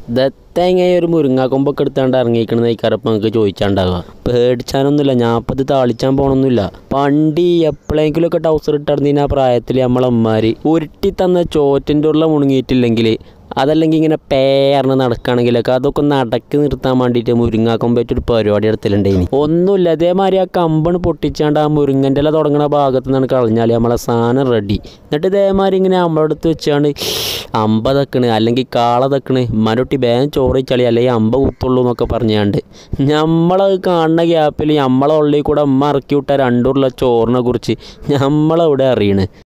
ദത്തേങ്ങ ഒരു മുരിങ്ങാക്കൊമ്പൊക്കെ എടുത്താണ്ട് ഇറങ്ങിക്കണെന്ന് ഇക്കാരപ്പം നമുക്ക് ചോദിച്ചാണ്ടാവുക പേടിച്ചാനൊന്നുമില്ല ഞാൻ അപ്പം ഇത് താളിച്ചാൻ പോകണമൊന്നുമില്ല പണ്ട് ഈ എപ്പോഴെങ്കിലുമൊക്കെ ടൗസർ ഇട്ടിരുന്നീന് ആ പ്രായത്തിൽ നമ്മളമ്മമാർ ഉരുട്ടി തന്ന ചോറ്റിൻ്റെ ഉള്ള മുണങ്ങിയിട്ടില്ലെങ്കിൽ അതല്ലെങ്കിൽ ഇങ്ങനെ പേർന്ന് നടക്കുകയാണെങ്കിലൊക്കെ അതൊക്കെ ഒന്ന് അടക്കി നിർത്താൻ വേണ്ടിയിട്ട് മുരിങ്ങാക്കൊമ്പേറ്റ് ഒരു പരിപാടി എടുത്തിട്ടുണ്ടായിനി ഒന്നുമില്ല അതേമാതിരി ആ കമ്പണ് പൊട്ടിച്ചാണ്ട് ആ മുരിങ്ങൻ്റെ ഇല തുടങ്ങുന്ന ഭാഗത്ത് നിന്നാണ് കളഞ്ഞാൽ നമ്മളെ സാധനം റെഡി എന്നിട്ട് ഇതേമാതിരി ഇങ്ങനെ നമ്മളടുത്ത് വെച്ചാണ്ട് അമ്പ തക്കണ് അല്ലെങ്കിൽ കാള തക്കണ് ഉമ്മാനൊട്ടി വേഗം ചോറ് ചളി അല്ലെങ്കിൽ അമ്പ കുത്തുള്ളൂ എന്നൊക്കെ പറഞ്ഞാണ്ട് നമ്മളത് കാണുന്ന ഗ്യാപ്പിൽ നമ്മളെ ഉള്ളിൽ കൂടെ ഉമ്മ ഇറക്കി വിട്ട രണ്ടുള്ള ചോറിനെ കുറിച്ച് നമ്മളെവിടെ അറിയണ്